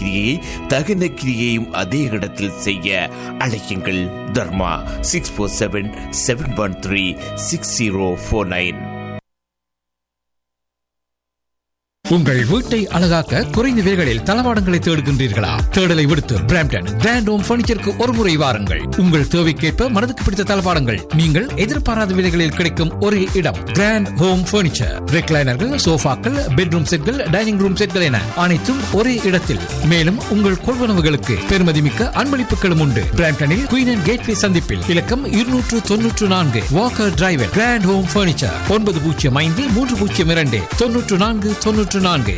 கிரியையை தகன கிரியையும் அதே இடத்தில் செய்ய அழையுங்கள் Dharma six four seven seven one three six zero four nine உங்கள் வீட்டை அழகாக்க குறைந்த விலைகளில் தளவாடங்களை தேடுகின்றீர்களா தேடலை விடுத்து பிராம்டன் கிராண்ட் ஹோம் பர்னிச்சருக்கு ஒரு முறை வாருங்கள் உங்கள் தேவைக்கேற்ப மனதுக்கு பிடித்த தளவாடங்கள் நீங்கள் எதிர்பாராத விலைகளில் கிடைக்கும் ஒரே இடம் கிராண்ட் ஹோம் பர்னிச்சர் ரெக்லைனர்கள் சோஃபாக்கள் பெட்ரூம் செட்கள் டைனிங் ரூம் செட்கள் என அனைத்தும் ஒரே இடத்தில் மேலும் உங்கள் கொள்வனவுகளுக்கு பெருமதிமிக்க அன்பளிப்புகளும் உண்டு பிராம்டனில் குயின் அண்ட் கேட்வே சந்திப்பில் இலக்கம் இருநூற்று தொன்னூற்று நான்கு walker driver grand home furniture ஒன்பது பூஜ்ஜியம் ஐந்து மூன்று பூஜ்ஜியம் இரண்டு தொன்னூற்று நான்கு தொன்னூற்று நான்கு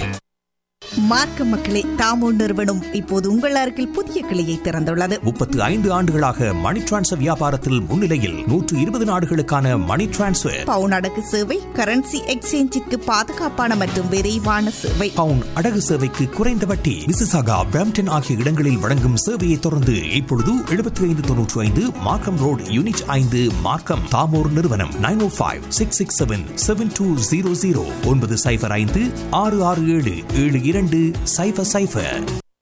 மார்க்க மக்களே தாமோ நிறுவனம் இப்போது உங்கள் அருகில் புதிய கிளையை திறந்துள்ளது முப்பத்து ஐந்து ஆண்டுகளாக மணி டிரான்ஸ்ஃபர் வியாபாரத்தில் முன்னிலையில் நூற்று இருபது நாடுகளுக்கான மணி டிரான்ஸ்ஃபர் பவுன் அடகு சேவை கரன்சி எக்ஸ்சேஞ்சிற்கு பாதுகாப்பான மற்றும் விரைவான சேவை பவுன் அடகு சேவைக்கு குறைந்த வட்டி மிசிசாகா பிராம்டன் ஆகிய இடங்களில் வழங்கும் சேவையை தொடர்ந்து இப்பொழுது எழுபத்தி ஐந்து தொன்னூற்று ஐந்து மார்க்கம் ரோடு யூனிட் ஐந்து மார்க்கம் தாமோர் நிறுவனம் nine O five six six seven seven two zero zero ஒன்பது சைபர் ஐந்து ஆறு ஆறு ஏழு ஏழு இரண்டு சைபர் சைபர்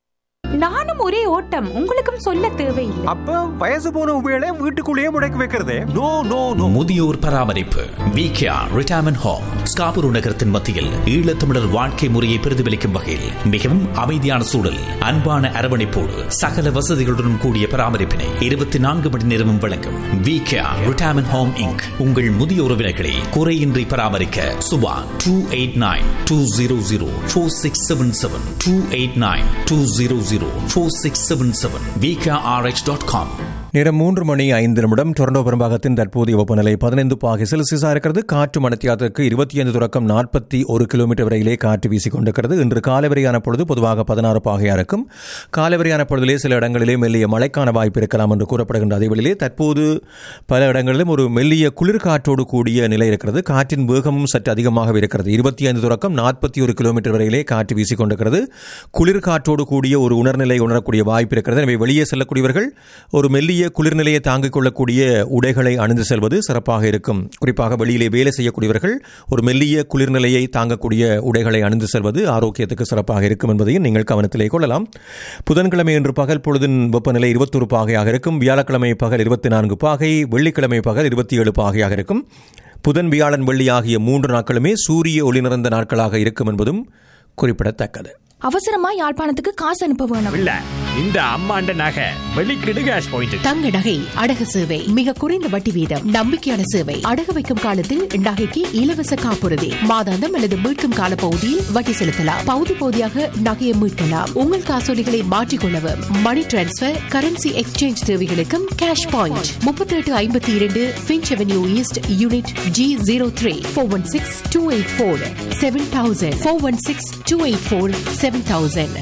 நானும் ஒரே ஓட்டம் உங்களுக்கும் சொல்ல தேவையில்லை அப்ப வயசு போன உபயோக வீட்டுக்குள்ளேயே முடக்கி வைக்கிறதே நோ நோ நோ முதியோர் பராமரிப்பு விகேஆர் ரிட்டையர்மெண்ட் ஹோம் ஸ்காபுரு நகரத்தின் மத்தியில் ஈழத்தமிழர் வாழ்க்கை முறையை பிரதிபலிக்கும் வகையில் மிகவும் அமைதியான சூழல் அன்பான அரவணைப்போடு சகல வசதிகளுடன் கூடிய பராமரிப்பினை இருபத்தி நான்கு மணி நேரமும் வழங்கும் விகேஆர் ரிட்டையர்மெண்ட் ஹோம் இங்க் உங்கள் முதிய உறவினர்களை குறையின்றி பராமரிக்க Subha two eight nine two zero zero four six seven seven two eight nine two zero zero four six seven seven VKRH dot com நேரம் மூன்று மணி ஐந்து நிமிடம் டொரண்டோ பெரும்பாகத்தின் தற்போதைய வெப்பநிலை பதினைந்து பாகை செல்சியஸாக இருக்கிறது காற்று மணத்தியாதற்கு இருபத்தி ஐந்து தொடக்கம் நாற்பத்தி ஒரு கிலோமீட்டர் வரையிலே காற்று வீசிக் கொண்டிருக்கிறது இன்று காலை வரையான பொழுது பொதுவாக பதினாறு பாகையாக இருக்கும் காலை வரையான பொழுதிலே சில இடங்களிலே மெல்லிய மழைக்கான வாய்ப்பு இருக்கலாம் என்று கூறப்படுகின்ற அதே வேளையிலே தற்போது பல இடங்களிலும் ஒரு மெல்லிய குளிர்காற்றோடு கூடிய நிலை இருக்கிறது காற்றின் வேகமும் சற்று அதிகமாக இருக்கிறது இருபத்தி ஐந்து தொடக்கம் நாற்பத்தி ஒரு கிலோமீட்டர் வரையிலே காற்று வீசிக் கொண்டிருக்கிறது குளிர்காற்றோடு கூடிய ஒரு உணர்நிலை உணரக்கூடிய வாய்ப்பு இருக்கிறது எனவே வெளியே செல்லக்கூடியவர்கள் ஒரு மெல்லிய குளிர்நிலையை தாங்கிக் கொள்ளக்கூடிய உடைகளை அணிந்து செல்வது சிறப்பாக இருக்கும் குறிப்பாக வெளியிலே வேலை செய்யக்கூடியவர்கள் ஒரு மெல்லிய குளிர்நிலையை தாங்கக்கூடிய உடைகளை அணிந்து செல்வது ஆரோக்கியத்துக்கு சிறப்பாக இருக்கும் என்பதையும் நீங்கள் கவனத்திலே கொள்ளலாம் புதன்கிழமை இன்று பகல் பொழுதின் வெப்பநிலை இருபத்தொரு பாகையாக இருக்கும் வியாழக்கிழமை பகல் இருபத்தி நான்கு பாகை வெள்ளிக்கிழமை பகல் இருபத்தி ஏழு பாகையாக இருக்கும் புதன் வியாழன் வெள்ளி ஆகிய மூன்று நாட்களுமே சூரிய ஒளி நிறைந்த நாட்களாக இருக்கும் என்பதும் குறிப்பிடத்தக்கது அவசரமா யாழ்ப்பாணத்துக்கு காசு அனுப்ப வேணும் இல்ல இந்த அம்மாண்ட நகை வெளிக்கிடு கேஷ் பாயிண்ட் தங்க நகை அடகு சேவை மிக குறைந்த வட்டி வீதம் நம்பிக்கையான சேவை அடகு வைக்கும் காலத்தில் நகைக்கு இலவச காப்புறுதி மாதாந்தம் அல்லது மீட்கும் கால பகுதியில் வட்டி செலுத்தலாம் பகுதி பகுதியாக நகையை மீட்கலாம் உங்கள் காசோலிகளை மாற்றிக்கொள்ளவும் மணி டிரான்ஸ்பர் கரன்சி எக்ஸ்சேஞ்ச் தேவைகளுக்கும் கேஷ் பாயிண்ட் முப்பத்தி எட்டு ஐம்பத்தி இரண்டு Finch Avenue East unit G zero three four one six two eight four seven thousand four one six two eight four seven thousand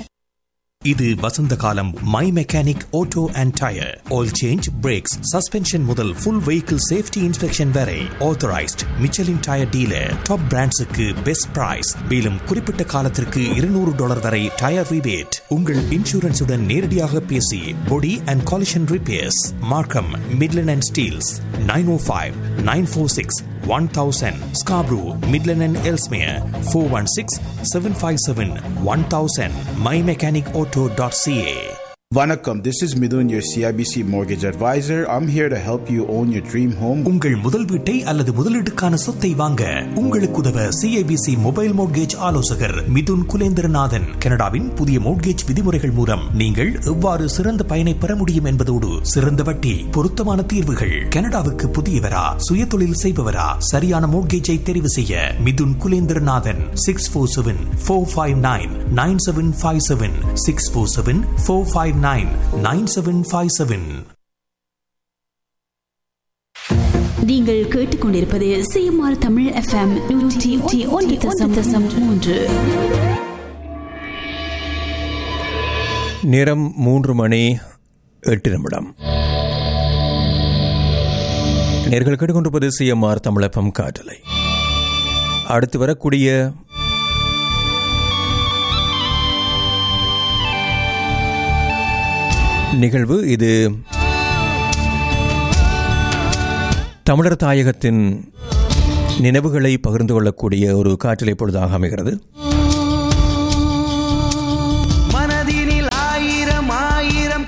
இது வசந்த காலம் my mechanic auto and tyre oil change brakes suspension முதல் full vehicle safety inspection வரை authorised Michelin tyre dealer top பிராண்ட்ஸுக்கு best price மேலும் குறிப்பிட்ட காலத்திற்கு இருநூறு டாலர் வரை டயர் ரிபேட் உங்கள் இன்சூரன்ஸுடன் நேரடியாக பேசி body and collision repairs Markham Midland and Steeles nine O five nine four six one thousand Scarborough Midland and Ellesmere four one six seven five seven one thousand my mechanic auto dot CA Vanakkam, this is Midun, your CIBC mortgage advisor. I'm here to help you own your dream home. உங்கள் முதல் வீட்டை அல்லது முதலீட்டுக்கான சொத்தை வாங்க உங்களுக்கு உதவ CIBC mobile mortgage ஆலோசகர் மிதுன் குலேந்திரநாதன் கனடாவின் புதிய மோட்கேஜ் விதிமுறைகள் மூலம் நீங்கள் எவ்வாறு சிறந்த பயனை பெற முடியும் என்பதோடு சிறந்த வட்டி பொருத்தமான தீர்வுகள் கனடாவுக்கு புதியவரா சுய தொழில் செய்பவரா சரியான மோட்கேஜை தெரிவு செய்ய Mithun Kulendranathan six four seven four five nine nine seven five seven six four seven four five nine nine seven five seven நீங்கள் கேட்டுக்கொண்டிருப்பது சிஎம்ஆர் தமிழ் எஃப்எம் நூற்றி ஒன்று தசம் தசம் மூன்று நேரம் மூன்று மணி எட்டு நிமிடம் நேர்கள் கேட்டுக்கொண்டிருப்பது சிஎம்ஆர் தமிழப்பம் காற்றலை அடுத்து வரக்கூடிய நிகழ்வு இது தமிழர் தாயகத்தின் நினைவுகளை பகிர்ந்து கொள்ளக்கூடிய ஒரு காற்றலை பொழுதாக அமைகிறது மனதினில்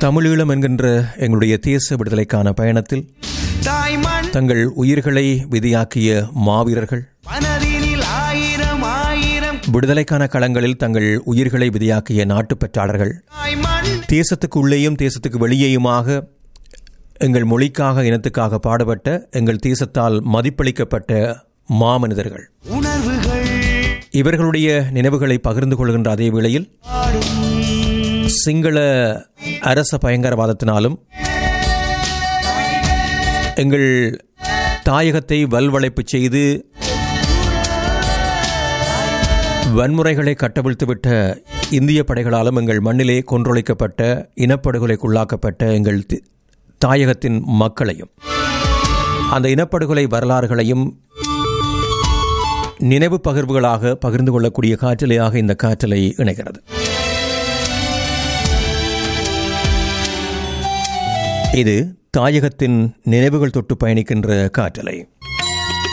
தமிழீழம் என்கின்ற எங்களுடைய தேச விடுதலைக்கான பயணத்தில் தங்கள் உயிர்களை விதியாக்கிய மாவீரர்கள் விடுதலைக்கான களங்களில் தங்கள் உயிர்களை விதியாக்கிய நாட்டு பெற்றாளர்கள் தேசத்துக்கு உள்ளேயும் தேசத்துக்கு வெளியேயுமாக எங்கள் மொழிக்காக இனத்துக்காக பாடுபட்ட எங்கள் தேசத்தால் மதிப்பளிக்கப்பட்ட மாமனிதர்கள் இவர்களுடைய நினைவுகளை பகிர்ந்து கொள்கின்ற அதே வேளையில் சிங்கள அரச பயங்கரவாதத்தினாலும் எங்கள் தாயகத்தை வல்வளைப்பு செய்து வன்முறைகளை கட்டவிழ்த்துவிட்ட இந்திய படைகளாலும் எங்கள் மண்ணிலே கொன்றொழிக்கப்பட்ட இனப்படுகொலைக்குள்ளாக்கப்பட்ட எங்கள் தாயகத்தின் மக்களையும் அந்த இனப்படுகொலை வரலாறுகளையும் நினைவு பகிர்வுகளாக பகிர்ந்து கொள்ளக்கூடிய காற்றலையாக இந்த காற்றலை இணைகிறது இது தாயகத்தின் நினைவுகள் தொட்டு பயணிக்கின்ற காற்றலை